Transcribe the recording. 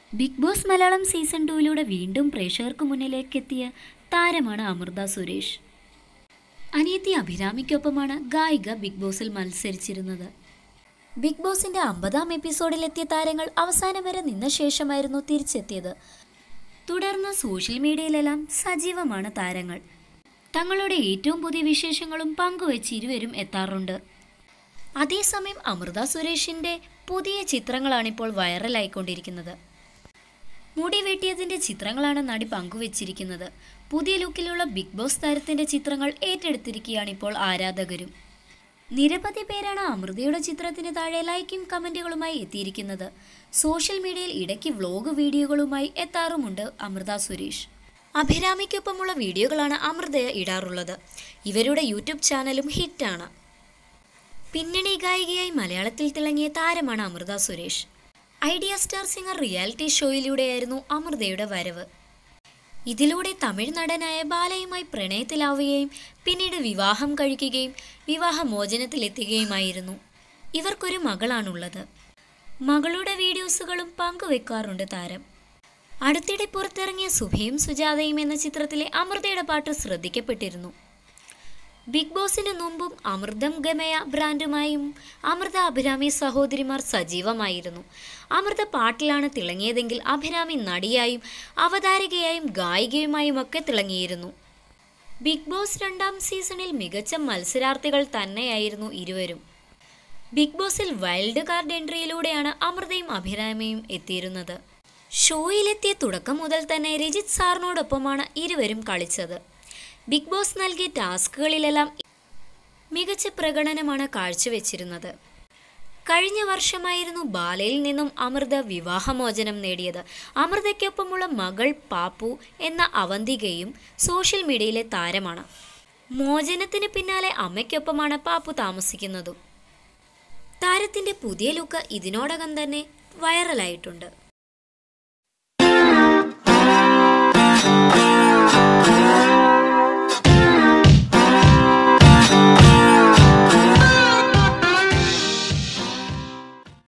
big boss Malayalam season ടൂവിലൂടെ വീണ്ടും പ്രേക്ഷകർക്ക് മുന്നിലേക്കെത്തിയ താരമാണ് അമൃത സുരേഷ് അനിയത്തി അഭിരാമിക്കൊപ്പമാണ് ഗായിക ബിഗ് ബോസിൽ മത്സരിച്ചിരുന്നത് ബിഗ് ബോസിന്റെ അമ്പതാം എപ്പിസോഡിലെത്തിയ താരങ്ങൾ അവസാനം വരെ നിന്ന ശേഷമായിരുന്നു തിരിച്ചെത്തിയത് തുടർന്ന് സോഷ്യൽ മീഡിയയിലെല്ലാം സജീവമാണ് താരങ്ങൾ തങ്ങളുടെ ഏറ്റവും പുതിയ വിശേഷങ്ങളും പങ്കുവെച്ച് ഇരുവരും എത്താറുണ്ട് അതേസമയം അമൃത സുരേഷിന്റെ പുതിയ ചിത്രങ്ങളാണിപ്പോൾ വൈറലായിക്കൊണ്ടിരിക്കുന്നത് മുടി വെട്ടിയതിന്റെ ചിത്രങ്ങളാണ് നടി പങ്കുവച്ചിരിക്കുന്നത് പുതിയ ലുക്കിലുള്ള ബിഗ് ബോസ് താരത്തിന്റെ ചിത്രങ്ങൾ ഏറ്റെടുത്തിരിക്കുകയാണ് ഇപ്പോൾ ആരാധകരും നിരവധി പേരാണ് അമൃതയുടെ ചിത്രത്തിന് താഴെ ലൈക്കും കമന്റുകളുമായി എത്തിയിരിക്കുന്നത് സോഷ്യൽ മീഡിയയിൽ ഇടയ്ക്ക് വ്ലോഗ് വീഡിയോകളുമായി എത്താറുമുണ്ട് അമൃത സുരേഷ് അഭിരാമിക്കൊപ്പമുള്ള വീഡിയോകളാണ് അമൃത ഇടാറുള്ളത് ഇവരുടെ യൂട്യൂബ് ചാനലും ഹിറ്റാണ് പിന്നണി ഗായികയായി മലയാളത്തിൽ തിളങ്ങിയ താരമാണ് Amritha Suresh idea star singer reality ഷോയിലൂടെയായിരുന്നു അമൃതയുടെ വരവ് ഇതിലൂടെ തമിഴ് നടനായ ബാലയുമായി പ്രണയത്തിലാവുകയും പിന്നീട് വിവാഹം കഴിക്കുകയും വിവാഹമോചനത്തിലെത്തുകയുമായിരുന്നു ഇവർക്കൊരു മകളാണുള്ളത് മകളുടെ വീഡിയോസുകളും പങ്കുവെക്കാറുണ്ട് താരം അടുത്തിടെ പുറത്തിറങ്ങിയ സുഭയും സുജാതയും എന്ന ചിത്രത്തിലെ അമൃതയുടെ പാട്ട് ശ്രദ്ധിക്കപ്പെട്ടിരുന്നു ബിഗ് ബോസിന് മുമ്പും അമൃതം ഗമയ ബ്രാൻഡുമായും അമൃത അഭിരാമി സഹോദരിമാർ സജീവമായിരുന്നു അമൃത പാട്ടിലാണ് തിളങ്ങിയതെങ്കിൽ അഭിരാമി നടിയായും അവതാരകയായും ഗായികയുമായും ഒക്കെ തിളങ്ങിയിരുന്നു ബിഗ് ബോസ് രണ്ടാം സീസണിൽ മികച്ച മത്സരാർത്ഥികൾ തന്നെയായിരുന്നു ഇരുവരും ബിഗ് ബോസിൽ വൈൽഡ് കാർഡ് എൻട്രിയിലൂടെയാണ് അമൃതയും അഭിരാമിയും എത്തിയിരുന്നത് ഷോയിലെത്തിയ തുടക്കം മുതൽ തന്നെ രജിത് സാറിനോടൊപ്പമാണ് ഇരുവരും കളിച്ചത് ബിഗ് ബോസ് നൽകിയ ടാസ്കുകളിലെല്ലാം മികച്ച പ്രകടനമാണ് കാഴ്ചവെച്ചിരുന്നത് കഴിഞ്ഞ വർഷമായിരുന്നു ബാലയിൽ നിന്നും അമൃത വിവാഹമോചനം നേടിയത് അമൃതയ്ക്കൊപ്പമുള്ള മകൾ പാപ്പു എന്ന അവന്തികയും സോഷ്യൽ മീഡിയയിലെ താരമാണ് മോചനത്തിന് പിന്നാലെ അമ്മയ്ക്കൊപ്പമാണ് പാപ്പു താമസിക്കുന്നതും താരത്തിന്റെ പുതിയ ലുക്ക് ഇതിനോടകം തന്നെ വൈറലായിട്ടുണ്ട്